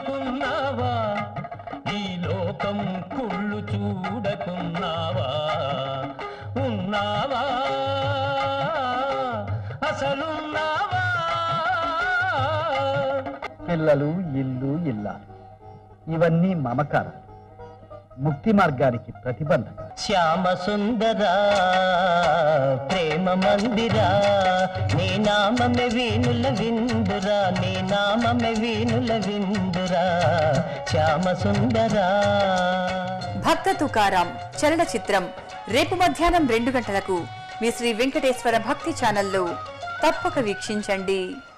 చూడకున్నావా ఈ లోకం కుళ్ళు చూడకున్నావా ఉన్నావా అసలున్నావా పిల్లలు ఇల్లు ఇల్లాలు ఇవన్నీ మమకారాలు ముక్తి మార్గానికి ప్రతిబంధక శ్యామ సుందరా ప్రేమ మందిరా నీ నామమే వీణుల విందురా నీ నామమే వీణుల విందురా శ్యామ సుందరా భక్త తుకారాం చలన చిత్రం రేపు మధ్యాహ్నం రెండు గంటలకు మీ శ్రీ వెంకటేశ్వర భక్తి ఛానల్లో తప్పక వీక్షించండి